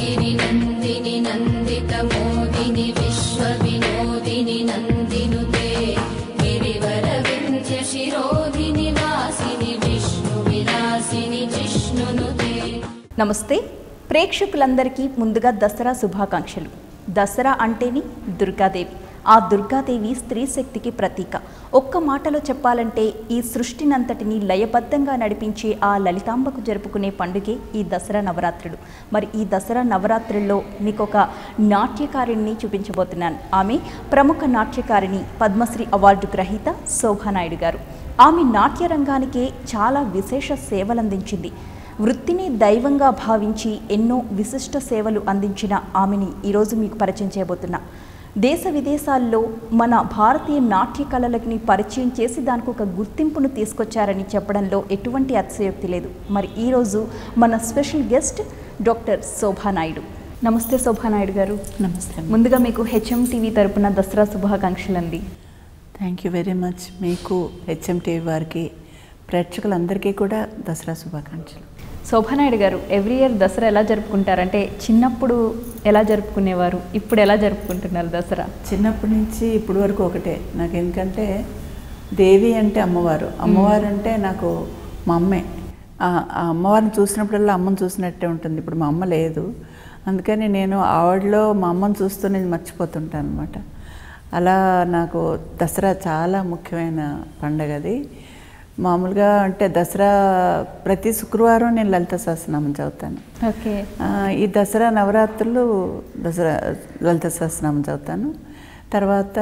गिरिनन्दिनि नन्दितमोदिनि विश्वविनोदिनि नन्दिनुते गिरिवरविन्ध्यशिरोधिनि वासिनि विष्णुविलासिनि जिष्णुनुते నమస్తే ప్రేక్షకులందరికీ ముందుగా దసరా శుభాకాంక్షలు దసరా అంటేని దుర్గాదేవి ఆ దుర్గాదేవి స్త్రీ శక్తికి ప్రతీక ఒక్క మాటలో చెప్పాలంటే ఈ సృష్టినంతటిని లయబద్ధంగా నడిపించే ఆ లలితాంబకు జరుపుకునే పండుగే ఈ దసరా నవరాత్రులు మరి ఈ దసరా నవరాత్రుల్లో మీకు ఒక నాట్యకారిణిని చూపించబోతున్నాను ఆమె ప్రముఖ నాట్యకారిణి పద్మశ్రీ అవార్డు గ్రహీత శోభానాయుడు గారు ఆమె నాట్య రంగానికే చాలా విశేష సేవలందించింది వృత్తిని దైవంగా భావించి ఎన్నో విశిష్ట సేవలు అందించిన ఆమెని ఈరోజు మీకు పరిచయం చేయబోతున్నా దేశ విదేశాల్లో మన భారతీయ నాట్య కళలకి పరిచయం చేసి దానికి ఒక గుర్తింపును తీసుకొచ్చారని చెప్పడంలో ఎటువంటి అతిశయోక్తి లేదు మరి ఈరోజు మన స్పెషల్ గెస్ట్ డాక్టర్ శోభానాయుడు నమస్తే శోభానాయుడు గారు నమస్తే ముందుగా మీకు హెచ్ఎం టీవీ తరపున దసరా శుభాకాంక్షలు అండి థ్యాంక్ యూ వెరీ మచ్ మీకు హెచ్ఎంటీవీ వారికి ప్రేక్షకులందరికీ కూడా దసరా శుభాకాంక్షలు శోభానాయుడు గారు ఎవ్రీ ఇయర్ దసరా ఎలా జరుపుకుంటారంటే చిన్నప్పుడు ఎలా జరుపుకునేవారు ఇప్పుడు ఎలా జరుపుకుంటున్నారు దసరా చిన్నప్పటి నుంచి ఇప్పటి వరకు ఒకటే నాకు ఎందుకంటే దేవి అంటే అమ్మవారు అమ్మవారు అంటే నాకు మా అమ్మే ఆ ఆ అమ్మవారిని చూసినప్పుడల్లా అమ్మని చూసినట్టే ఉంటుంది ఇప్పుడు మా అమ్మ లేదు అందుకని నేను ఆవిడలో మా అమ్మని చూస్తూ నేను మర్చిపోతుంటాను అనమాట అలా నాకు దసరా చాలా ముఖ్యమైన పండగ అది మామూలుగా అంటే దసరా ప్రతి శుక్రవారం నేను లలిత సహస్రనామం చదువుతాను ఓకే ఆ, ఈ దసరా నవరాత్రులు దసరా లలిత సహస్రనామం చదువుతాను తర్వాత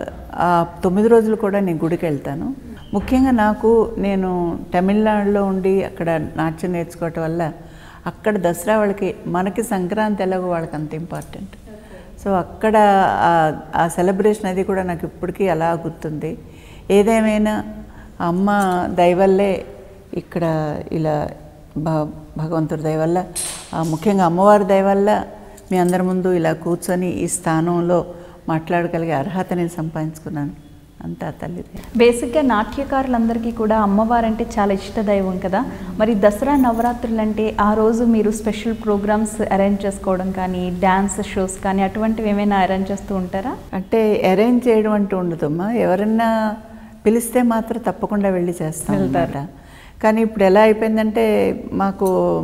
ఆ తొమ్మిది రోజులు కూడా నేను గుడికి వెళ్తాను ముఖ్యంగా నాకు నేను తమిళనాడులో ఉండి అక్కడ నాట్యం నేర్చుకోవటం వల్ల అక్కడ దసరా వాళ్ళకి మనకి సంక్రాంతి ఎలాగో వాళ్ళకి అంత ఇంపార్టెంట్ సో అక్కడ ఆ- ఆ సెలబ్రేషన్ అది కూడా నాకు ఇప్పటికీ అలా గుర్తుంది ఏదేమైనా ఆ అమ్మ దయవల్లే ఇక్కడ ఇలా భ భగవంతుడి దయ వల్ల ఆ ముఖ్యంగా అమ్మవారి దయ వల్ల మీ అందరి ముందు ఇలా కూర్చొని ఈ స్థానంలో మాట్లాడగలిగే అర్హత నేను సంపాదించుకున్నాను అంతా తల్లి దయ. బేసిక్గా నాట్యకారులందరికీ కూడా అమ్మవారంటే చాలా ఇష్ట దైవం కదా మరి దసరా నవరాత్రులు అంటే ఆ రోజు మీరు స్పెషల్ ప్రోగ్రామ్స్ అరేంజ్ చేసుకోవడం కానీ డ్యాన్స్ షోస్ కానీ అటువంటివి ఏమైనా అరేంజ్ చేస్తూ ఉంటారా అంటే అరేంజ్ చేయడం అంటూ ఉండదమ్మా ఎవరన్నా పిలిస్తే మాత్రం తప్పకుండా వెళ్ళి చేస్తాం వెళ్తారు. అన్నమాట. కానీ ఇప్పుడు ఎలా అయిపోయిందంటే మాకు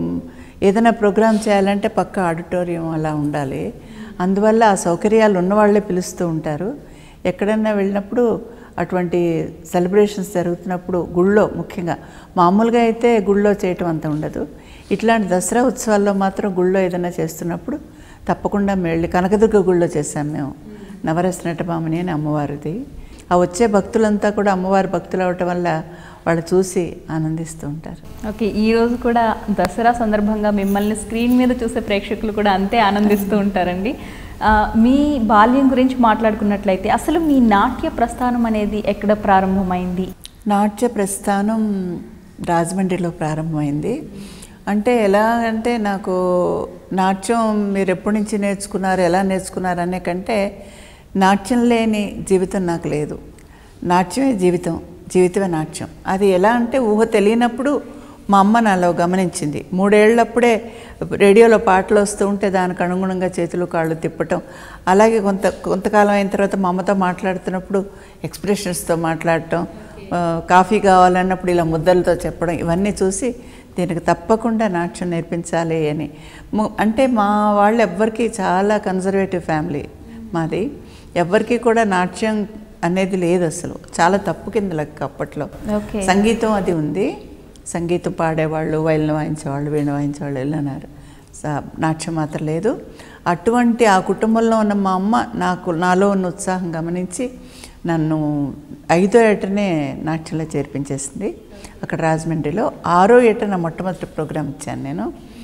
ఏదైనా ప్రోగ్రామ్ చేయాలంటే పక్క ఆడిటోరియం అలా ఉండాలి అందువల్ల ఆ సౌకర్యాలు ఉన్నవాళ్ళే పిలుస్తూ ఉంటారు ఎక్కడన్నా వెళ్ళినప్పుడు అటువంటి సెలబ్రేషన్స్ జరుగుతున్నప్పుడు గుళ్ళో ముఖ్యంగా మామూలుగా అయితే గుళ్ళో చేయటం అంత ఉండదు ఇట్లాంటి దసరా ఉత్సవాల్లో మాత్రం గుళ్ళో ఏదైనా చేస్తున్నప్పుడు తప్పకుండా వెళ్ళి కనకదుర్గ గుళ్ళో చేశాం మేము నవరస నటమామని అని అమ్మవారిది ఆ వచ్చే భక్తులంతా కూడా అమ్మవారి భక్తులు అవటం వల్ల వాళ్ళు చూసి ఆనందిస్తూ ఉంటారు ఓకే ఈ రోజు కూడా దసరా సందర్భంగా మిమ్మల్ని స్క్రీన్ మీద చూసే ప్రేక్షకులు కూడా అంతే ఆనందిస్తూ ఉంటారండి ఆ, మీ బాల్యం గురించి మాట్లాడుకున్నట్లయితే అసలు మీ నాట్య ప్రస్థానం అనేది ఎక్కడ ప్రారంభమైంది నాట్య ప్రస్థానం రాజమండ్రిలో ప్రారంభమైంది అంటే ఎలా అంటే నాకు నాట్యం మీరు ఎప్పటి నుంచి నేర్చుకున్నారు ఎలా నేర్చుకున్నారు అనే కంటే నాట్యం లేని జీవితం నాకు లేదు నాట్యమే జీవితం జీవితమే నాట్యం అది ఎలా అంటే ఊహ తెలియనప్పుడు మా అమ్మ నాలో గమనించింది మూడేళ్లప్పుడే రేడియోలో పాటలు వస్తూ ఉంటే దానికి అనుగుణంగా చేతులు కాళ్ళు తిప్పటం అలాగే కొంత కొంతకాలం అయిన తర్వాత మా అమ్మతో మాట్లాడుతున్నప్పుడు ఎక్స్ప్రెషన్స్తో మాట్లాడటం ఆ, కాఫీ కావాలన్నప్పుడు ఇలా ముద్దలతో చెప్పడం ఇవన్నీ చూసి దీనికి తప్పకుండా నాట్యం నేర్పించాలి అని ము- అంటే మా వాళ్ళు ఎవ్వరికీ చాలా కన్జర్వేటివ్ ఫ్యామిలీ మాది ఎవ్వరికీ కూడా నాట్యం అనేది లేదు అసలు చాలా తప్పు కింద లెక్క అప్పట్లో ఓకే సంగీతం అది ఉంది సంగీతం పాడేవాళ్ళు వైలిన్ వాయించేవాళ్ళు వీణ వాయించేవాళ్ళు వెళ్ళన్నారు స- నాట్యం మాత్రం లేదు అటువంటి ఆ కుటుంబంలో ఉన్న మా అమ్మ నాకు నాలో ఉన్న ఉత్సాహం గమనించి నన్ను ఐదో ఏటనే నాట్యంలో చేర్పించేసింది అక్కడ రాజమండ్రిలో ఆరో ఏట నా మొట్టమొదటి ప్రోగ్రామ్ ఇచ్చాను నేను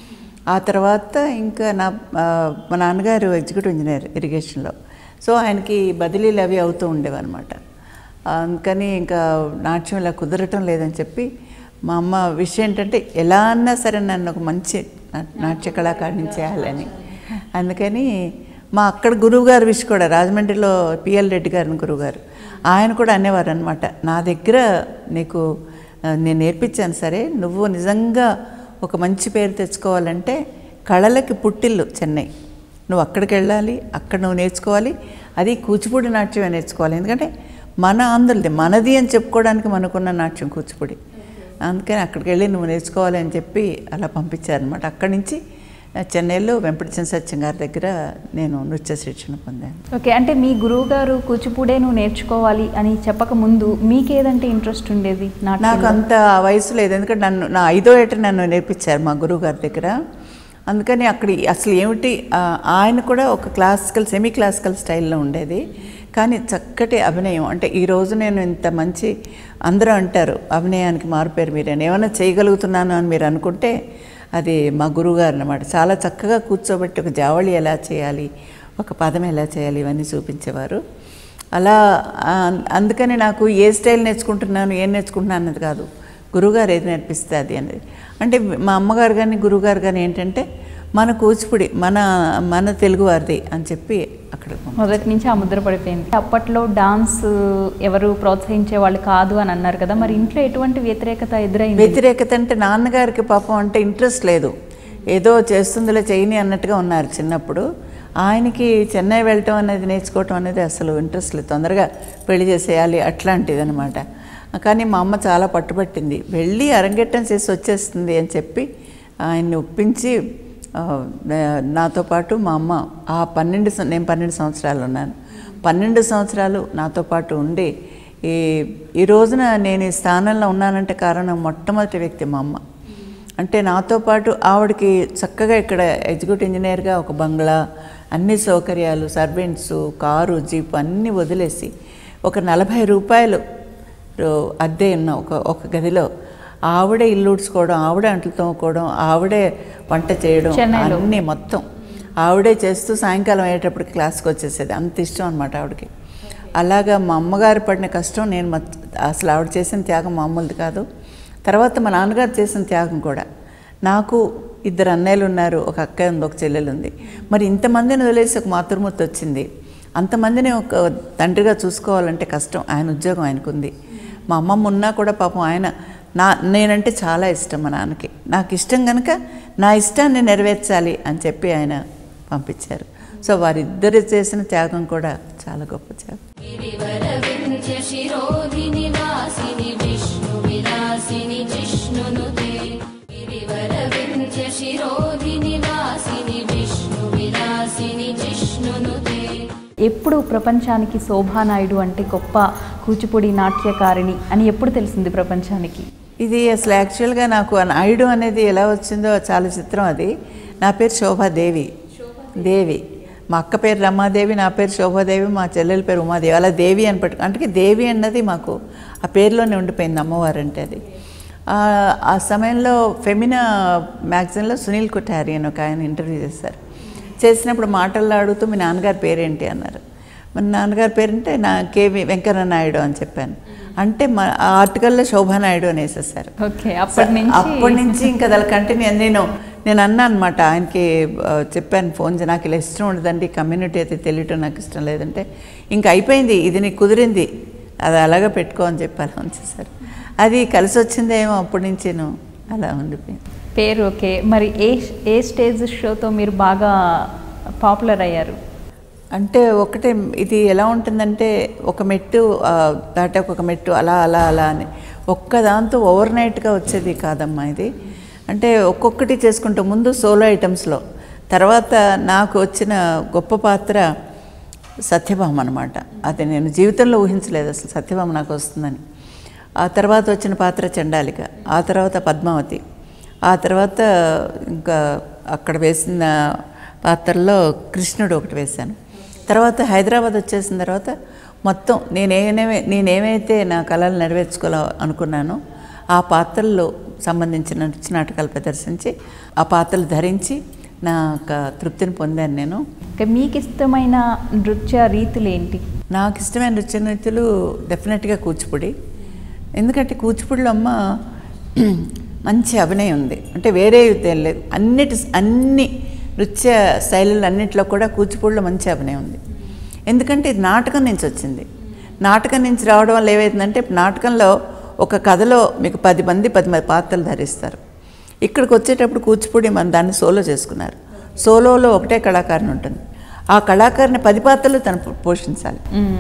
ఆ తర్వాత ఇంకా నా ఆ, మా నాన్నగారు ఎగ్జిక్యూటివ్ ఇంజనీర్ ఇరిగేషన్లో సో ఆయనకి బదిలీలు అవి అవుతూ ఉండేవన్నమాట అందుకని ఇంకా నాట్యం ఇలా కుదరటం లేదని చెప్పి మా అమ్మ విషయం ఏంటంటే ఎలా అన్నా సరే నన్ను ఒక మంచి నా- నాట్య కళాకారిని చేయాలని అందుకని మా అక్కడ గురువు గారు విషయం కూడా రాజమండ్రిలో పిఎల్ రెడ్డి గారిని గురువుగారు ఆయన కూడా అనేవారు అనమాట నా దగ్గర నీకు ఆ, నేను నేర్పించాను సరే నువ్వు నిజంగా ఒక మంచి పేరు తెచ్చుకోవాలంటే కళలకి పుట్టిల్లు చెన్నై నువ్వు అక్కడికి వెళ్ళాలి అక్కడ నువ్వు నేర్చుకోవాలి అది కూచిపూడి నాట్యమే నేర్చుకోవాలి ఎందుకంటే మన ఆంధ్రులది మనది అని చెప్పుకోవడానికి మనకున్న నాట్యం కూచిపూడి అందుకని అక్కడికి వెళ్ళి నువ్వు నేర్చుకోవాలి అని చెప్పి అలా పంపించారనమాట అక్కడి నుంచి ఆ, చెన్నైలో వెంపటిచంద్ర సత్యం గారి దగ్గర నేను నృత్య శిక్షణ పొందాను ఓకే అంటే మీ గురువు గారు కూచిపూడే నువ్వు నేర్చుకోవాలి అని చెప్పక ముందు మీకేదంటే ఇంట్రెస్ట్ ఉండేది నాకు నాట్యంలో? అంత వయసు లేదు ఎందుకంటే నన్ను నా ఐదో ఏట నన్ను నేర్పించారు మా గురువు గారి దగ్గర అందుకని అక్కడ అసలు ఏమిటి ఆ, ఆయన కూడా ఒక క్లాసికల్ సెమీ క్లాసికల్ స్టైల్లో ఉండేది కానీ చక్కటి అభినయం అంటే ఈ రోజు నేను ఇంత మంచి అందరూ అంటారు అభినయానికి మారుపేరు మీరు నేను ఏమైనా చేయగలుగుతున్నాను అని మీరు అనుకుంటే అది మా గురువుగారు అనమాట చాలా చక్కగా కూర్చోబెట్టి ఒక జావళి ఎలా చేయాలి ఒక పదం ఎలా చేయాలి ఇవన్నీ చూపించేవారు అలా ఆ, అందుకని నాకు ఏ స్టైల్ నేర్చుకుంటున్నాను ఏం నేర్చుకుంటున్నాను అన్నది కాదు గురువుగారు ఏది నేర్పిస్తే అది అనేది అంటే మా అమ్మగారు కానీ గురువుగారు కానీ ఏంటంటే మన కూచిపూడి మన మన తెలుగువారిది అని చెప్పి అక్కడ మొదటి నుంచి ఆ ముద్ర పడిపోయింది అప్పట్లో డాన్స్ ఎవరు ప్రోత్సహించే వాళ్ళు కాదు అని అన్నారు కదా మరి ఇంట్లో ఎటువంటి వ్యతిరేకత ఎదురైంది వ్యతిరేకత అంటే నాన్నగారికి పాపం అంటే ఇంట్రెస్ట్ లేదు ఏదో చేస్తుందిలే చేయని అన్నట్టుగా ఉన్నారు చిన్నప్పుడు ఆయనకి చెన్నై వెళ్ళటం అనేది నేర్చుకోవటం అనేది అసలు ఇంట్రెస్ట్ లేదు తొందరగా పెళ్లి చేసేయాలి అట్లాంటిది అనమాట కానీ మా అమ్మ చాలా పట్టుబట్టింది వెళ్ళి అరంగేట్టం చేసి వచ్చేస్తుంది అని చెప్పి ఆయన్ని ఒప్పించి ఆ, నాతో పాటు మా అమ్మ ఆ పన్నెండు సం- నేను పన్నెండు సంవత్సరాలు ఉన్నాను పన్నెండు సంవత్సరాలు నాతో పాటు ఉండి ఈ ఈ రోజున నేను ఈ స్థానంలో ఉన్నానంటే కారణం మొట్టమొదటి వ్యక్తి మా అమ్మ అంటే నాతో పాటు ఆవిడకి చక్కగా ఇక్కడ ఎగ్జిక్యూటివ్ ఇంజనీర్గా ఒక బంగ్లా అన్ని సౌకర్యాలు సర్వెంట్స్ కారు జీప్ అన్నీ వదిలేసి ఒక నలభై రూపాయలు రో- అద్దె ఉన్న ఒక ఒక గదిలో ఆవిడే ఇల్లు ఊడ్చుకోవడం ఆవిడే అంట్లు తోముకోవడం ఆవిడే వంట చేయడం చెన్నైలో. అన్నీ మొత్తం ఆవిడే చేస్తూ సాయంకాలం అయ్యేటప్పటికి క్లాస్కి వచ్చేసేది అంత ఇష్టం అనమాట ఆవిడకి అలాగా మా అమ్మగారు పడిన కష్టం నేను మత్- అసలు ఆవిడ చేసిన త్యాగం మామూలుది కాదు తర్వాత మా నాన్నగారు చేసిన త్యాగం కూడా నాకు ఇద్దరు అన్నయ్యలు ఉన్నారు ఒక అక్క ఉంది ఒక చెల్లెలు ఉంది మరి ఇంతమందిని వదిలేసి ఒక మాతృమూర్తి వచ్చింది అంతమందిని ఒక తండ్రిగా చూసుకోవాలంటే కష్టం ఆయన ఉద్యోగం ఆయనకుంది మా అమ్మమ్మ ఉన్నా కూడా పాపం ఆయన నా నేనంటే చాలా ఇష్టం మా నాన్నకి నాకు ఇష్టం కనుక నా ఇష్టాన్ని నెరవేర్చాలి అని చెప్పి ఆయన పంపించారు సో వారిద్దరు చేసిన త్యాగం కూడా చాలా గొప్ప త్యాగం गिरिवरविन्द्य शिरोधिनि वासिनि विष्णुविलासिनि जिष्णुनुते गिरिवरविन्द्य शिरोधिनि वासिनि विष्णुविलासिनि जिष्णुनुते ఎప్పుడు ప్రపంచానికి శోభానాయుడు అంటే గొప్ప కూచిపూడి నాట్యకారిణి అని ఎప్పుడు తెలిసింది ప్రపంచానికి ఇది అసలు యాక్చువల్గా నాకు ఆ నాయుడు అనేది ఎలా వచ్చిందో చాలా చిత్రం అది నా పేరు శోభాదేవి దేవి మా అక్క పేరు రమాదేవి నా పేరు శోభాదేవి మా చెల్లెల పేరు ఉమాదేవి అలా దేవి అని పెట్టు అంటే దేవి అన్నది మాకు ఆ పేరులోనే ఉండిపోయింది అమ్మవారు అంటే అది ఆ, ఆ సమయంలో ఫెమినా మ్యాగజైన్లో సునీల్ కుఠారి అని ఒక ఆయన ఇంటర్వ్యూ చేశారు చేసినప్పుడు మాటల్లో అడుగుతూ మీ నాన్నగారి పేరేంటి అన్నారు మన నాన్నగారి పేరంటే నా కేవి వెంకన్న నాయుడు అని చెప్పాను అంటే మా ఆ ఆర్టికల్లో శోభానాయుడు అని వేసేసారు ఓకే అప్పటి నుంచి అప్పటి నుంచి ఇంకా దాని కంటిన్యూ నేను నేను అన్నా అనమాట ఆయనకి ఆ, చెప్పాను ఫోన్ చేసి నాకు ఇలా ఇష్టం ఉండదండి కమ్యూనిటీ అయితే తెలియటం నాకు ఇష్టం లేదంటే ఇంకా అయిపోయింది ఇది నీకు కుదిరింది అది అలాగే పెట్టుకో అని చెప్పి అలా ఉంచేసారు అది కలిసి వచ్చిందేమో అప్పటి నుంచిను అలా ఉండిపోయింది పేరు ఓకే మరి ఏ ఏ స్టేజ్ షోతో మీరు బాగా పాపులర్ అయ్యారు అంటే ఒకటే ఇది ఎలా ఉంటుందంటే ఒక మెట్టు ఆ, దాటాక ఒక మెట్టు అలా అలా అలా అని ఒక్క దాంతో ఓవర్ నైట్గా వచ్చేది కాదమ్మా ఇది అంటే ఒక్కొక్కటి చేసుకుంటూ ముందు సోలో ఐటమ్స్లో తర్వాత నాకు వచ్చిన గొప్ప పాత్ర సత్యభామ అనమాట అది నేను జీవితంలో ఊహించలేదు అసలు సత్యభామ నాకు వస్తుందని ఆ తర్వాత వచ్చిన పాత్ర చండాలిక ఆ తర్వాత పద్మావతి ఆ తర్వాత ఇంకా అక్కడ వేసిన పాత్రల్లో కృష్ణుడు ఒకటి వేశాను తర్వాత హైదరాబాద్ వచ్చేసిన తర్వాత మొత్తం నేనేమే నేనేమైతే నా కళలు నెరవేర్చుకోవాలో అనుకున్నానో ఆ పాత్రల్లో సంబంధించిన నృత్య నాటకాలు ప్రదర్శించి ఆ పాత్రలు ధరించి నా యొక్క తృప్తిని పొందాను నేను ఓకే మీకు ఇష్టమైన నృత్య రీతులు ఏంటి నాకు ఇష్టమైన నృత్య నృత్యులు డెఫినెట్గా కూచిపూడి ఎందుకంటే కూచిపూడిలో అమ్మ మంచి అభినయం ఉంది అంటే వేరే ఏం లేదు అన్నిటి అన్ని నృత్య శైలులు అన్నింటిలో కూడా కూచిపూడిలో మంచి అభినయం ఉంది ఎందుకంటే ఇది నాటకం నుంచి వచ్చింది నాటకం నుంచి రావడం వల్ల ఏమైందంటే నాటకంలో ఒక కథలో మీకు పది మంది పది మంది పాత్రలు ధరిస్తారు ఇక్కడికి వచ్చేటప్పుడు కూచిపూడి మన దాన్ని సోలో చేసుకున్నారు సోలోలో ఒకటే కళాకారిణి ఉంటుంది ఆ కళాకారిని పది పాత్రలు తను పో- పోషించాలి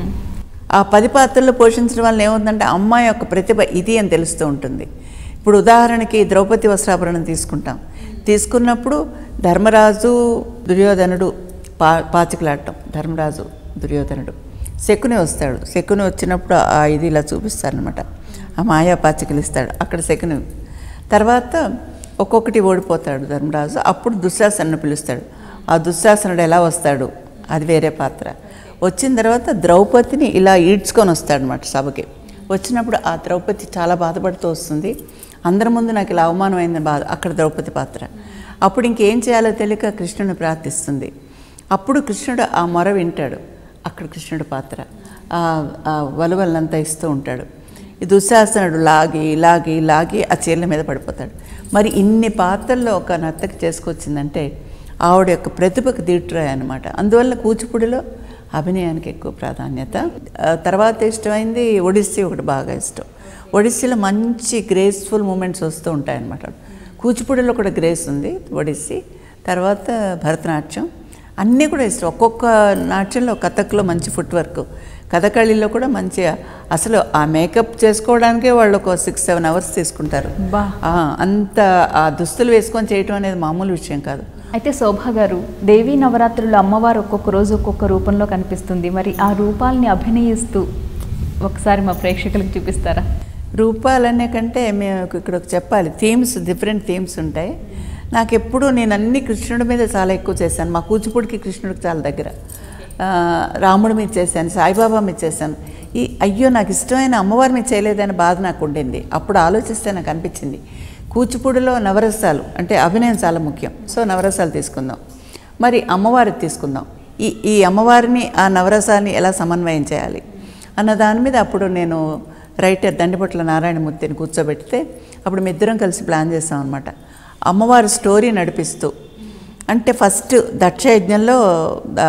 ఆ పది పాత్రలు పోషించడం వల్ల ఏముందంటే అమ్మాయి యొక్క ప్రతిభ ఇది అని తెలుస్తూ ఉంటుంది ఇప్పుడు ఉదాహరణకి ద్రౌపది వస్త్రాభరణం తీసుకుంటాం తీసుకున్నప్పుడు ధర్మరాజు దుర్యోధనుడు పా పాచికలాడటం ధర్మరాజు దుర్యోధనుడు శకుని వస్తాడు శకుని వచ్చినప్పుడు ఆ ఇది ఇలా చూపిస్తారనమాట ఆ మాయా పాచికలు ఇస్తాడు అక్కడ శకుని తర్వాత ఒక్కొక్కటి ఓడిపోతాడు ధర్మరాజు అప్పుడు దుశ్శాసనను పిలుస్తాడు ఆ దుశ్శాసనుడు ఎలా వస్తాడు అది వేరే పాత్ర వచ్చిన తర్వాత ద్రౌపదిని ఇలా ఈడ్చుకొని వస్తాడనమాట సభకి వచ్చినప్పుడు ఆ ద్రౌపది చాలా బాధపడుతూ వస్తుంది అందరి ముందు నాకు ఇలా అవమానమైంది బాధ అక్కడ ద్రౌపది పాత్ర అప్పుడు ఇంకేం చేయాలో తెలియక కృష్ణుని ప్రార్థిస్తుంది అప్పుడు కృష్ణుడు ఆ మొర వింటాడు అక్కడ కృష్ణుడి పాత్ర ఆ- ఆ వలువలంతా ఇస్తూ ఉంటాడు ఈ దుశ్శాసనుడు లాగి లాగి లాగి ఆ చీరల మీద పడిపోతాడు మరి ఇన్ని పాత్రల్లో ఒక నర్తకి చేసుకొచ్చిందంటే ఆవిడ యొక్క ప్రతిభకు దీటురాయి అనమాట అందువల్ల కూచిపూడిలో అభినయానికి ఎక్కువ ప్రాధాన్యత ఆ తర్వాత ఇష్టమైంది ఒడిస్సీ ఒకటి బాగా ఇష్టం ఒడిస్సీలో మంచి గ్రేస్ఫుల్ మూమెంట్స్ వస్తూ ఉంటాయన్నమాట కూచిపూడిలో కూడా గ్రేస్ ఉంది ఒడిస్సీ తర్వాత భరతనాట్యం అన్నీ కూడా ఇష్టం ఒక్కొక్క నాట్యంలో కథక్లో మంచి ఫుట్ వర్క్ కథకళిలో కూడా మంచి అసలు ఆ మేకప్ చేసుకోవడానికే వాళ్ళు ఒక సిక్స్ సెవెన్ అవర్స్ తీసుకుంటారు బా. ఆ, అంత ఆ దుస్తులు వేసుకొని చేయటం అనేది మామూలు విషయం కాదు అయితే శోభ గారు దేవీ నవరాత్రులు అమ్మవారు ఒక్కొక్క రోజు ఒక్కొక్క రూపంలో కనిపిస్తుంది మరి ఆ రూపాల్ని అభినయిస్తూ ఒకసారి మా ప్రేక్షకులకు చూపిస్తారా రూపాలనే కంటే మేము ఇక్కడ ఒక చెప్పాలి థీమ్స్ డిఫరెంట్ థీమ్స్ ఉంటాయి నాకు ఎప్పుడు నేను అన్ని కృష్ణుడి మీద చాలా ఎక్కువ చేశాను మా కూచిపూడికి కృష్ణుడికి చాలా దగ్గర ఆ, రాముడి మీద చేశాను సాయిబాబా మీద చేశాను ఈ అయ్యో నాకు ఇష్టమైన అమ్మవారి మీద చేయలేదని బాధ నాకు ఉండింది అప్పుడు ఆలోచిస్తే నాకు అనిపించింది కూచిపూడిలో నవరసాలు అంటే అభినయం చాలా ముఖ్యం సో నవరసాలు తీసుకుందాం మరి అమ్మవారికి తీసుకుందాం ఈ ఈ అమ్మవారిని ఆ నవరసాన్ని ఎలా సమన్వయం చేయాలి అన్న దాని మీద అప్పుడు నేను రైటర్ దండిపట్ల నారాయణమూర్తిని కూర్చోబెడితే అప్పుడు మీ ఇద్దరం కలిసి ప్లాన్ చేసాం అనమాట అమ్మవారి స్టోరీ నడిపిస్తూ అంటే ఫస్ట్ దక్ష యజ్ఞంలో ఆ,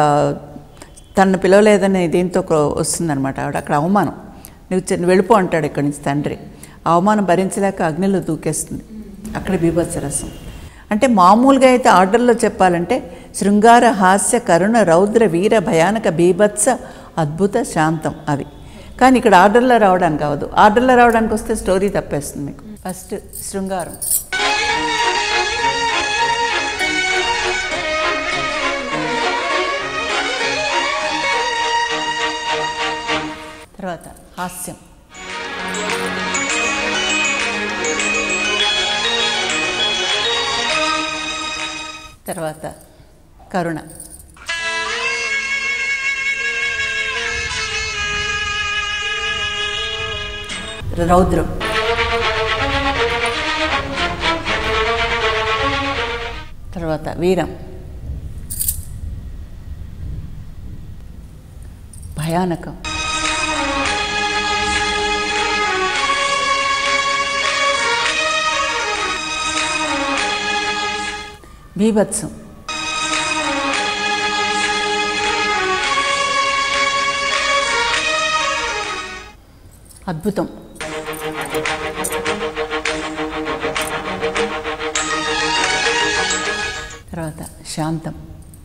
తనను పిలవలేదని దీంతో ఒక- వస్తుందన్నమాట ఆవిడ అక్కడ అవమానం నువ్వు చిన్న వెళ్ళిపో అంటాడు ఇక్కడి నుంచి తండ్రి ఆ అవమానం భరించలేక అగ్నిలో దూకేస్తుంది అక్కడ బీభత్సరసం అంటే మామూలుగా అయితే ఆర్డర్లో చెప్పాలంటే శృంగార హాస్య కరుణ రౌద్ర వీర భయానక బీభత్స అద్భుత శాంతం అవి కానీ ఇక్కడ ఆర్డర్లో రావడానికి అవ్వదు ఆర్డర్లో రావడానికి వస్తే స్టోరీ తప్పేస్తుంది మీకు ఫస్ట్ శృంగారం తర్వాత హాస్యం తర్వాత కరుణ రౌద్రం తర్వాత వీరం భయానకం బీభత్సం అద్భుతం తర్వాత శాంతం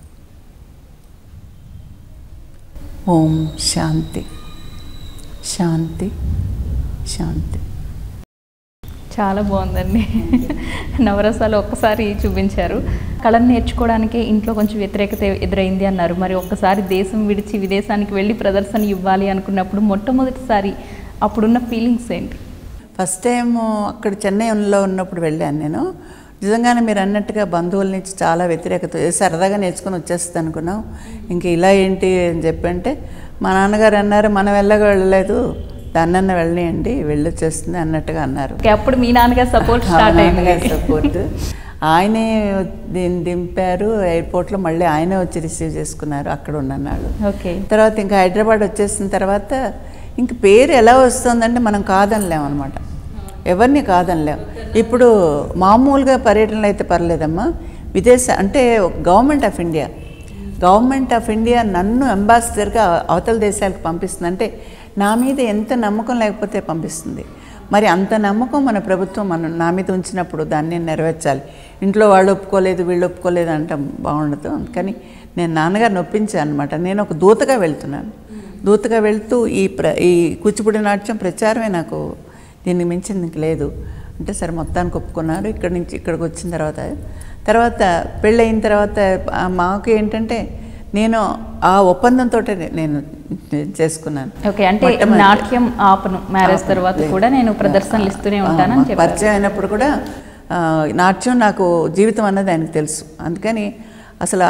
ఓం శాంతి శాంతి శాంతి చాలా బాగుందండి నవరసాలు ఒక్కసారి చూపించారు కళను నేర్చుకోవడానికే ఇంట్లో కొంచెం వ్యతిరేకత ఎదురైంది అన్నారు మరి ఒక్కసారి దేశం విడిచి విదేశానికి వెళ్ళి ప్రదర్శన ఇవ్వాలి అనుకున్నప్పుడు మొట్టమొదటిసారి అప్పుడున్న ఫీలింగ్స్ ఏంటి ఫస్ట్ టైం అక్కడ చెన్నైలో ఉన్నప్పుడు వెళ్ళాను నేను నిజంగానే మీరు అన్నట్టుగా బంధువుల నుంచి చాలా వ్యతిరేకత ఏ సరదాగా నేర్చుకుని వచ్చేస్తుంది అనుకున్నాం ఇంక ఇలా ఏంటి అని చెప్పంటే మా నాన్నగారు అన్నారు మనం వెళ్ళగా వెళ్ళలేదు దాన్నన్న వెళ్ళనియండి వెళ్ళొచ్చేస్తుంది అన్నట్టుగా అన్నారు ఓకే, అప్పుడు మీ నాన్నగారు సపోర్ట్ స్టార్ట్ అయింది సపోర్ట్ ఆయనే దీన్ని దింపారు ఎయిర్పోర్ట్లో మళ్ళీ ఆయనే వచ్చి రిసీవ్ చేసుకున్నారు అక్కడ ఉన్ననాడు ఓకే తర్వాత ఇంకా హైదరాబాద్ వచ్చేసిన తర్వాత ఇంక పేరు ఎలా వస్తుందంటే మనం కాదనలేం అనమాట ఎవరిని కాదనలేం ఇప్పుడు మామూలుగా పర్యటనలు అయితే పర్లేదమ్మా విదేశ అంటే government of India government of India నన్ను అంబాసిడర్గా అవతల దేశాలకు పంపిస్తుంది అంటే నా మీద ఎంత నమ్మకం లేకపోతే పంపిస్తుంది మరి అంత నమ్మకం మన ప్రభుత్వం మన నా మీద ఉంచినప్పుడు దాన్ని నేను నెరవేర్చాలి ఇంట్లో వాళ్ళు ఒప్పుకోలేదు వీళ్ళు ఒప్పుకోలేదు అంటాం బాగుండదు అందుకని నేను నాన్నగారిని ఒప్పించాను అనమాట నేను ఒక దూతగా వెళ్తున్నాను దూతగా వెళ్తూ ఈ ప్ర ఈ కూచిపూడి నాట్యం ప్రచారమే నాకు దీన్ని మించింది ఇంక లేదు అంటే సరే మొత్తానికి ఒప్పుకున్నారు ఇక్కడి నుంచి ఇక్కడికి వచ్చిన తర్వాత తర్వాత పెళ్ళయిన తర్వాత ఆ మాకు ఏంటంటే నేను ఆ ఒప్పందంతో నేను చేసుకున్నాను ఓకే అంటే మొట్టమొదటి- నాట్యం ఆపను మ్యారేజ్ ఆపను. తర్వాత లేదు. కూడా నేను ప్రదర్శనలు ఇస్తూనే ఉంటానని ఆ, చెప్పారు పరిచయం అయినప్పుడు కూడా ఆ, నాట్యం నాకు జీవితం అన్నది ఆయనకు తెలుసు అందుకని అసలు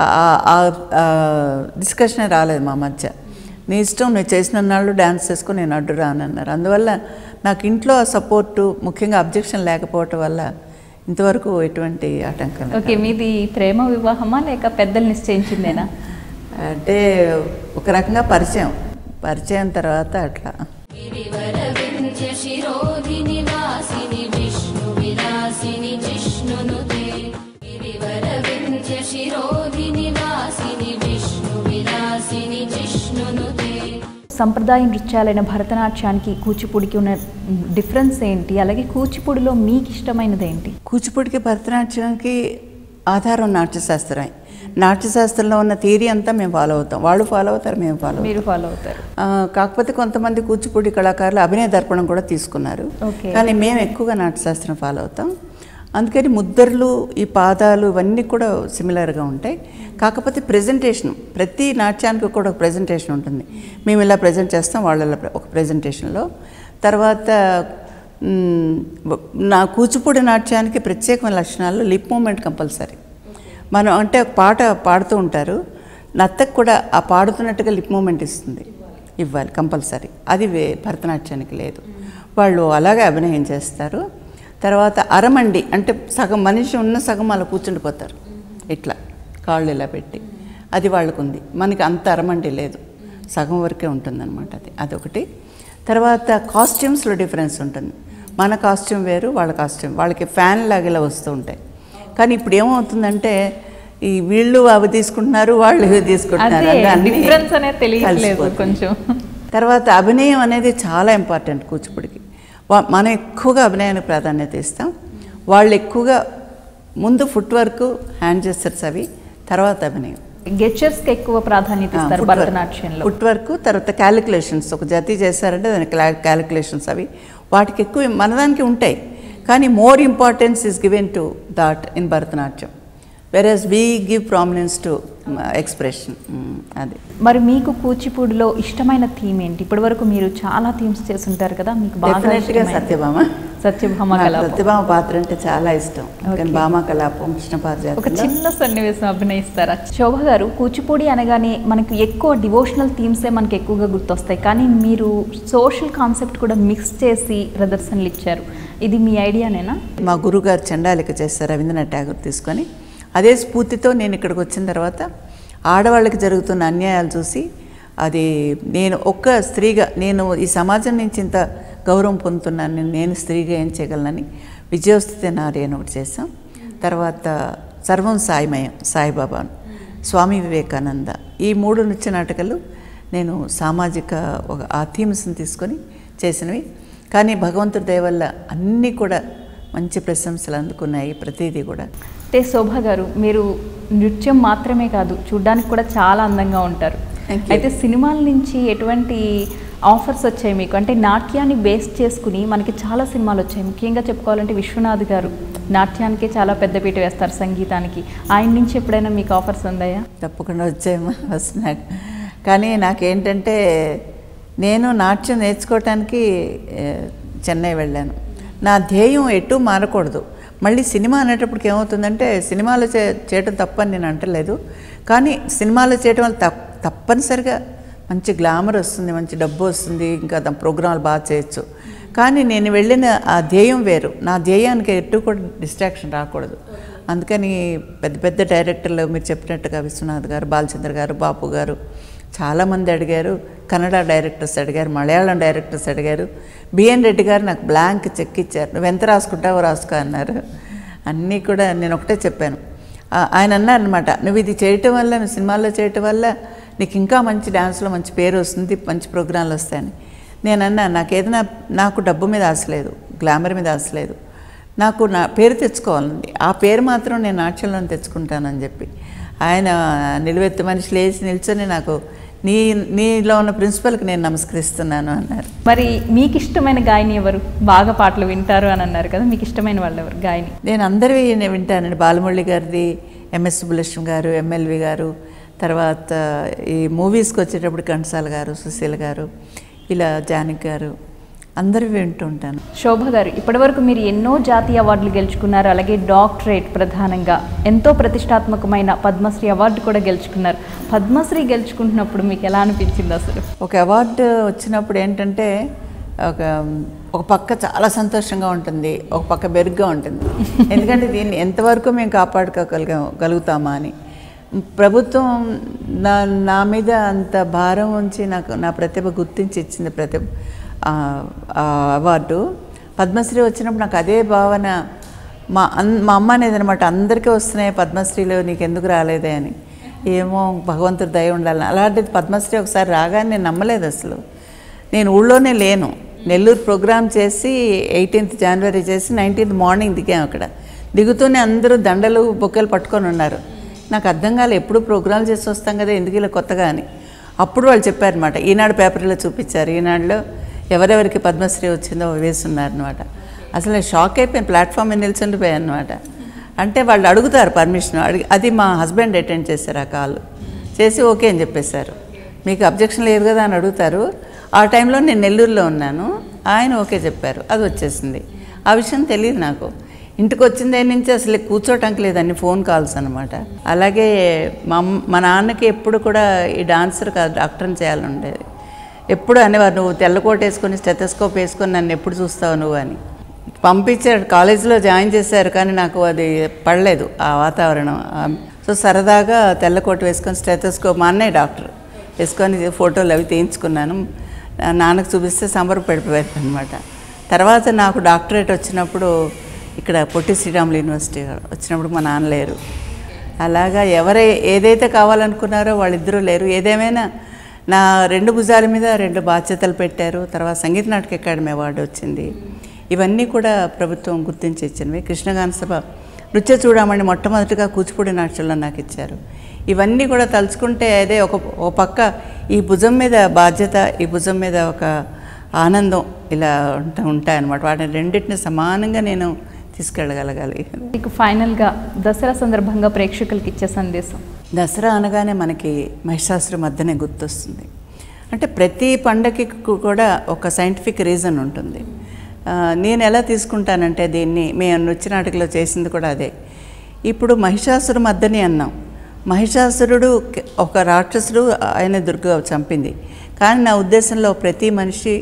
డిస్కషనే రాలేదు మా మధ్య నీ ఇష్టం నువ్వు చేసిన నాళ్ళు డ్యాన్స్ చేసుకుని నేను అడ్డు రానన్నారు అందువల్ల నాకు ఇంట్లో సపోర్టు ముఖ్యంగా అబ్జెక్షన్ లేకపోవటం వల్ల ఇంతవరకు ఎటువంటి ఆటంకం ఓకే మీది ప్రేమ వివాహమా లేక పెద్దలు నిశ్చయించిందేనా అంటే ఒక రకంగా పరిచయం పరిచయం తర్వాత అట్లా गिरिवरविन्द्य शिरोधिनिवासिनि विष्णुविलासिनि जिष्णुनुते गिरिवरविन्द्य शिरोधिनिवासिनि विष्णुविलासिनि जिष्णुनुते సంప్రదాయ నృత్యాలైన భరతనాట్యానికి కూచిపూడికి ఉన్న డిఫరెన్స్ ఏంటి అలాగే కూచిపూడిలో మీకు ఇష్టమైనది ఏంటి కూచిపూడికి భరతనాట్యానికి ఆధారం నాట్యశాస్త్రమే నాట్యశాస్త్రంలో ఉన్న థియరీ అంతా మేము ఫాలో అవుతాం వాళ్ళు ఫాలో అవుతారు మేము ఫాలో అవుతాం మీరు ఫాలో అవుతారు ఆ, కాకపోతే కొంతమంది కూచిపూడి కళాకారులు అభినయ దర్పణం కూడా తీసుకున్నారు Okay. కానీ మేము ఎక్కువగా నాట్యశాస్త్రం ఫాలో అవుతాం అందుకని ముద్దర్లు ఈ పాదాలు ఇవన్నీ కూడా సిమిలర్గా ఉంటాయి కాకపోతే ప్రజెంటేషన్ ప్రతి నాట్యానికి కూడా ఒక ప్రజెంటేషన్ ఉంటుంది మేము ఇలా ప్రజెంట్ చేస్తాం వాళ్ళు ఇలా ప్ర- ఒక ప్రజెంటేషన్లో తర్వాత మ్, నా కూచిపూడి నాట్యానికి ప్రత్యేకమైన లక్షణాలు లిప్ మూమెంట్ కంపల్సరీ మనం అంటే ఒక పాట పాడుతూ ఉంటారు నత్తకు కూడా ఆ పాడుతున్నట్టుగా లిప్ మూమెంట్ ఇస్తుంది ఇవ్వాలి కంపల్సరీ అది వే భరతనాట్యానికి లేదు వాళ్ళు అలాగే అభినయం చేస్తారు తర్వాత అరమండి అంటే సగం మనిషి ఉన్న సగం అలా కూర్చుండిపోతారు ఇట్లా కాళ్ళు ఇలా పెట్టి అది వాళ్ళకు ఉంది మనకి అంత అరమండి లేదు సగం వరకే ఉంటుందన్నమాట అది అదొకటి తర్వాత కాస్ట్యూమ్స్లో డిఫరెన్స్ ఉంటుంది మన కాస్ట్యూమ్ వేరు వాళ్ళ కాస్ట్యూమ్ వాళ్ళకి ఫ్యాన్ లాగా ఇలా వస్తూ ఉంటాయి కానీ ఇప్పుడు ఏమవుతుందంటే ఈ వీళ్ళు అవి తీసుకుంటున్నారు వాళ్ళు ఇవి తీసుకుంటున్నారు అదే అంటే అన్నీ డిఫరెన్స్ అనేది తెలియట్లేదు కలిసిపోతున్నాయి. కొంచెం తర్వాత అభినయం అనేది చాలా ఇంపార్టెంట్ కూచిపూడికి వా- మనం ఎక్కువగా అభినయానికి ప్రాధాన్యత ఇస్తాం వాళ్ళు ఎక్కువగా ముందు ఫుట్ వర్క్ హ్యాండ్ జెస్టర్స్ అవి తర్వాత అభినయం గెచర్స్ కి ఎక్కువ ప్రాధాన్యత ఇస్తారు భరతనాట్యంలో ఫుట్ వర్క్ తర్వాత క్యాలిక్యులేషన్స్ ఒక జతి చేశారంటే దాని క్యాలిక్యులేషన్స్ అవి వాటికి ఎక్కువ మనదానికి ఉంటాయి కానీ more importance is given to that in Bharatanatyam versus we give prominence to expression అది మరి మీకు కూచిపూడిలో ఇష్టమైన థీమ్ ఏంటి ఇప్పటి వరకు మీరు చాలా థీమ్స్ చేస్తుంటారు కదా మీకు బాగా డెఫినెట్గా ఇష్టమైన- సత్యభామ సత్యభామ నాకు కళాపం సత్యభామ పాత్ర అంటే చాలా ఇష్టం Okay. కానీ భామ కలాపం కృష్ణ ఒక పారిజాతంలో చిన్న సన్నివేశం అభినయిస్తారా శోభ గారు కూచిపూడి అనగానే మనకి ఎక్కువ డివోషనల్ థీమ్సే మనకి ఎక్కువగా గుర్తొస్తాయి కానీ మీరు సోషల్ కాన్సెప్ట్ కూడా మిక్స్ చేసి ప్రదర్శనలు ఇచ్చారు ఇది మీ ఐడియానేనా మా గురుగారు చండాలిక చేస్తారు రవీంద్రనాథ్ ఠాగూర్ తీసుకొని అదే స్ఫూర్తితో నేను ఇక్కడికి వచ్చిన తర్వాత ఆడవాళ్ళకి జరుగుతున్న అన్యాయాలు చూసి అది నేను ఒక్క స్త్రీగా నేను ఈ సమాజం నుంచి ఇంత గౌరవం పొందుతున్నాను నేను- నేను స్త్రీగా ఏం చేయగలనని విజయోస్థితి నారి అని ఒకటి చేసాం తర్వాత సర్వం సాయిమయం సాయిబాబాను స్వామి వివేకానంద ఈ మూడు నృత్య నాటకాలు నేను సామాజిక ఒక ఆ థీమ్స్ని తీసుకొని చేసినవి కానీ భగవంతుడి దయ వల్ల అన్నీ కూడా మంచి ప్రశంసలు అందుకున్నాయి ప్రతిదీ కూడా అంటే శోభ గారు మీరు నృత్యం మాత్రమే కాదు చూడ్డానికి కూడా చాలా అందంగా ఉంటారు Thank you. అయితే సినిమాల నుంచి ఎటువంటి ఆఫర్స్ వచ్చాయి మీకు అంటే నాట్యాన్ని బేస్ చేసుకుని మనకి చాలా సినిమాలు వచ్చాయి ముఖ్యంగా చెప్పుకోవాలంటే విశ్వనాథ్ గారు నాట్యానికే చాలా పెద్దపీట వేస్తారు సంగీతానికి ఆయన నుంచి ఎప్పుడైనా మీకు ఆఫర్స్ ఉందాయా తప్పకుండా వచ్చాయమ్మా వస్తున్నాడు కానీ నాకేంటంటే నేను నాట్యం నేర్చుకోవటానికి ఏ, చెన్నై వెళ్ళాను నా ధ్యేయం ఎటు మారకూడదు మళ్ళీ సినిమా అనేటప్పటికి ఏమవుతుందంటే సినిమాలో చే చేయటం తప్పని నేను అంటలేదు కానీ సినిమాలో చేయటం వల్ల తప్ తప్పనిసరిగా మంచి గ్లామర్ వస్తుంది మంచి డబ్బు వస్తుంది ఇంకా దాని ప్రోగ్రాంలు బాగా చేయొచ్చు కానీ నేను వెళ్ళిన ఆ ధ్యేయం వేరు నా ధ్యేయానికి ఎటు కూడా డిస్ట్రాక్షన్ రాకూడదు అందుకని పెద్ద పెద్ద డైరెక్టర్లు మీరు చెప్పినట్టుగా విశ్వనాథ్ గారు బాలచంద్ర గారు బాపు గారు చాలామంది అడిగారు కన్నడ డైరెక్టర్స్ అడిగారు మలయాళం డైరెక్టర్స్ అడిగారు బిఎన్ రెడ్డి గారు నాకు బ్లాంక్ చెక్ ఇచ్చారు నువ్వు ఎంత రాసుకుంటావో రాసుకో అన్నారు అన్నీ కూడా నేను ఒకటే చెప్పాను ఆ- ఆయన అన్నారు అనమాట నువ్వు ఇది చేయటం వల్ల నువ్వు సినిమాల్లో చేయటం వల్ల నీకు ఇంకా మంచి డ్యాన్స్లో మంచి పేరు వస్తుంది మంచి ప్రోగ్రాంలు వస్తాయని నేను అన్నా నాకు ఏదైనా నాకు డబ్బు మీద ఆశ లేదు గ్లామర్ మీద ఆశ లేదు నాకు నా పేరు తెచ్చుకోవాలండి ఆ పేరు మాత్రం నేను నాట్యంలో తెచ్చుకుంటానని చెప్పి ఆయన నిలువెత్తు మనిషి లేచి నిల్చొని నాకు నీ నీలో ఉన్న ప్రిన్సిపల్కి నేను నమస్కరిస్తున్నాను అన్నారు మరి మీకు ఇష్టమైన గాయని ఎవరు బాగా పాటలు వింటారు అని అన్నారు కదా మీకు ఇష్టమైన వాళ్ళు ఎవరు గాయని నేను అందరివి నేను వింటానండి బాలమురళి గారిది ఎంఎస్ సుబ్బలక్ష్మి గారు ఎమ్మెల్వి గారు తర్వాత ఈ మూవీస్కి వచ్చేటప్పుడు ఘంటసాల గారు సుశీల గారు ఇలా జానకి గారు అందరివి వింటూ ఉంటాను శోభ గారు ఇప్పటివరకు మీరు ఎన్నో జాతీయ అవార్డులు గెలుచుకున్నారు అలాగే డాక్టరేట్ ప్రధానంగా ఎంతో ప్రతిష్టాత్మకమైన పద్మశ్రీ అవార్డు కూడా గెలుచుకున్నారు పద్మశ్రీ గెలుచుకుంటున్నప్పుడు మీకు ఎలా అనిపించింది అసలు ఒక అవార్డు వచ్చినప్పుడు ఏంటంటే ఒక ఒక పక్క చాలా సంతోషంగా ఉంటుంది ఒక పక్క బెరుగ్గా ఉంటుంది ఎందుకంటే దీన్ని ఎంతవరకు మేము కాపాడుకోగలిగా గలుగుతామా అని ప్రభుత్వం నా నా మీద అంత భారం ఉంచి నాకు నా ప్రతిభ గుర్తించి ఇచ్చింది ప్రతిభ ఆ, ఆ అవార్డు పద్మశ్రీ వచ్చినప్పుడు నాకు అదే భావన మా అన్ మా అమ్మ అనేది అనమాట అందరికీ వస్తున్నాయి పద్మశ్రీలో నీకు ఎందుకు రాలేదే అని ఏమో భగవంతుడి దయ ఉండాలని అలాంటిది పద్మశ్రీ ఒకసారి రాగానే నేను నమ్మలేదు అసలు నేను ఊళ్ళోనే లేను నెల్లూరు ప్రోగ్రామ్ చేసి ఎయిటీన్త్ జనవరి చేసి నైన్టీన్త్ మార్నింగ్ దిగాం అక్కడ దిగుతూనే అందరూ దండలు బొక్కలు పట్టుకొని ఉన్నారు నాకు అర్థం కాలే ఎప్పుడు ప్రోగ్రామ్ చేసి వస్తాం కదా ఎందుకు ఇలా కొత్తగా అని అప్పుడు వాళ్ళు చెప్పారనమాట ఈనాడు పేపర్లో చూపించారు ఈనాడులో ఎవరెవరికి పద్మశ్రీ వచ్చిందో వేస్తున్నారనమాట అసలు నేను షాక్ అయిపోయిన ప్లాట్ఫామ్ మీద నిల్చుండిపోయాను అనమాట అంటే వాళ్ళు అడుగుతారు పర్మిషన్ అడిగి అది మా హస్బెండ్ అటెండ్ చేశారు ఆ కాల్ చేసి ఓకే అని చెప్పేశారు మీకు అబ్జెక్షన్ లేదు కదా అని అడుగుతారు ఆ టైంలో నేను నెల్లూరులో ఉన్నాను ఆయన ఓకే చెప్పారు అది వచ్చేసింది ఆ విషయం తెలియదు నాకు ఇంటికి వచ్చిన దగ్గర నుంచి అసలు కూర్చోటానికి లేదు అన్ని ఫోన్ కాల్స్ అనమాట అలాగే మా అమ్మ మా నాన్నకి ఎప్పుడు కూడా ఈ డాన్సర్ కాదు డాక్టర్ని చేయాలని ఉండేది ఎప్పుడు అనేవారు నువ్వు తెల్లకోట వేసుకొని స్టెథోస్కోప్ వేసుకొని నన్ను ఎప్పుడు చూస్తావు నువ్వు అని పంపించారు కాలేజీలో జాయిన్ చేశారు కానీ నాకు అది పడలేదు ఆ వాతావరణం ఆ- సో సరదాగా తెల్లకోట వేసుకొని స్టెథోస్కోప్ మా అన్నయ్య డాక్టర్ వేసుకొని ఫోటోలు అవి తీయించుకున్నాను నా నాన్నకు చూపిస్తే సంబరపడిపోయారు అనమాట తర్వాత నాకు డాక్టరేట్ వచ్చినప్పుడు ఇక్కడ పొట్టి శ్రీరాములు యూనివర్సిటీ వచ్చినప్పుడు మా నాన్న లేరు అలాగా ఎవరై ఏదైతే కావాలనుకున్నారో వాళ్ళిద్దరూ లేరు ఏదేమైనా నా రెండు భుజాల మీద రెండు బాధ్యతలు పెట్టారు తర్వాత సంగీత నాటక అకాడమీ అవార్డు వచ్చింది ఇవన్నీ కూడా ప్రభుత్వం గుర్తించి ఇచ్చినవి కృష్ణగాన సభ నృత్య చూడమని మొట్టమొదటిగా కూచిపూడి నాట్యంలో నాకు ఇచ్చారు ఇవన్నీ కూడా తలుచుకుంటే అదే ఒక ఒక పక్క ఈ భుజం మీద బాధ్యత ఈ భుజం మీద ఒక ఆనందం ఇలా ఉంటా ఉంటాయన్నమాట వాటిని రెండింటిని సమానంగా నేను తీసుకెళ్ళగలగాలి మీకు ఫైనల్గా దసరా సందర్భంగా ప్రేక్షకులకి ఇచ్చే సందేశం దసరా అనగానే మనకి మహిషాసుర మధ్యనే గుర్తొస్తుంది అంటే ప్రతి పండగకి కు- కూడా ఒక సైంటిఫిక్ రీజన్ ఉంటుంది ఆ, నేను ఎలా తీసుకుంటానంటే దీన్ని మేము నృత్య నాటకలో చేసింది కూడా అదే ఇప్పుడు మహిషాసుర మద్దని అన్నాం మహిషాసురుడు క- ఒక రాక్షసుడు ఆయన దుర్గ చంపింది కానీ నా ఉద్దేశంలో ప్రతి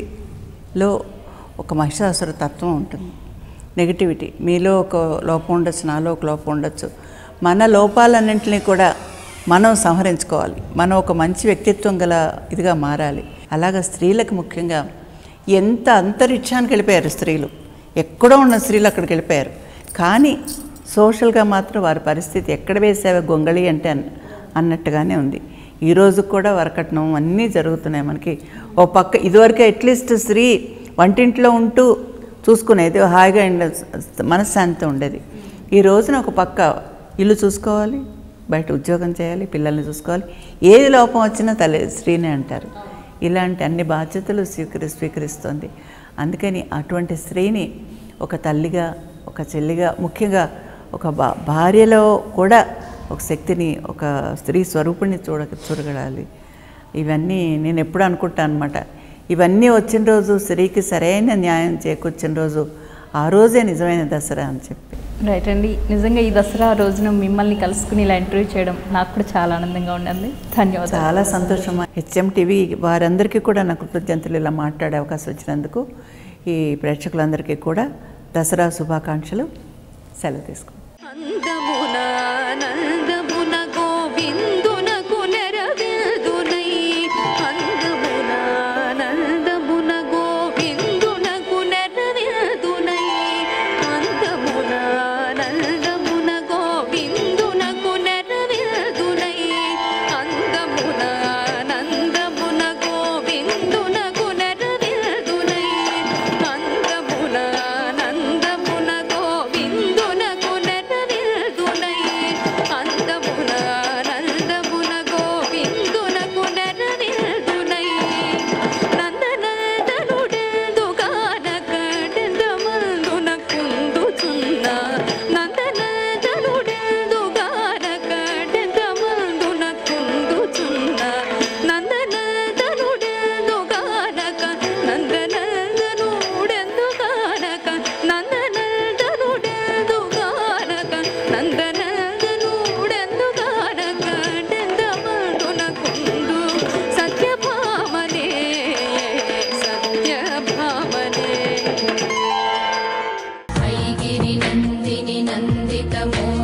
మనిషిలో ఒక మహిషాసుర తత్వం ఉంటుంది నెగిటివిటీ మీలో ఒక లోపం ఉండొచ్చు నాలో ఒక లోపం ఉండొచ్చు మన లోపాలన్నింటినీ కూడా మనం సంహరించుకోవాలి మనం ఒక మంచి వ్యక్తిత్వం గల ఇదిగా మారాలి అలాగా స్త్రీలకు ముఖ్యంగా ఎంత అంతరిక్షానికి వెళ్ళిపోయారు స్త్రీలు ఎక్కడో ఉన్న స్త్రీలు అక్కడికి వెళ్ళిపోయారు కానీ సోషల్గా మాత్రం వారి పరిస్థితి ఎక్కడ వేసావే గొంగళి అంటే అన్- అన్నట్టుగానే ఉంది ఈ రోజు కూడా వరకట్నం అన్నీ జరుగుతున్నాయి మనకి ఓ పక్క ఇదివరకు అట్లీస్ట్ స్త్రీ వంటింట్లో ఉంటూ చూసుకునేది హాయిగా ఉండే- మనశ్శాంతి ఉండేది ఈ రోజున ఒక పక్క ఇల్లు చూసుకోవాలి బయట ఉద్యోగం చేయాలి పిల్లల్ని చూసుకోవాలి ఏది లోపం వచ్చినా తల్లి స్త్రీనే అంటారు ఇలాంటి అన్ని బాధ్యతలు స్వీకరి స్వీకరిస్తుంది అందుకని అటువంటి స్త్రీని ఒక తల్లిగా ఒక చెల్లిగా ముఖ్యంగా ఒక భా భార్యలో కూడా ఒక శక్తిని ఒక స్త్రీ స్వరూపుణ్ణి చూడ చూడగలాలి ఇవన్నీ నేను ఎప్పుడు అనుకుంటాను అనమాట ఇవన్నీ వచ్చిన రోజు స్త్రీకి సరైన న్యాయం చేకూర్చిన రోజు ఆ రోజే నిజమైన దసరా అని చెప్పి రైట్ అండి నిజంగా ఈ దసరా రోజున మిమ్మల్ని కలుసుకుని ఇలా ఇంటర్వ్యూ చేయడం నాకు కూడా చాలా ఆనందంగా ఉండింది ధన్యవాదాలు చాలా సంతోషం హెచ్ఎం టీవీ వారందరికీ కూడా నా కృతజ్ఞతలు ఇలా మాట్లాడే అవకాశం వచ్చినందుకు ఈ ప్రేక్షకులందరికీ కూడా దసరా శుభాకాంక్షలు సెలవు తీసుకుంటాను అందమున నందమున గోవిందునకు నెరవేల్దునై అందమున నందమున గోవిందునకు నెరవేల్దునై అందమున నందమున గోవిందునకు నెరవేల్దునై అందమున నందమున గోవిందునకు నెరవేల్దునై అందమున गिरिनन्दिनि नन्दितमो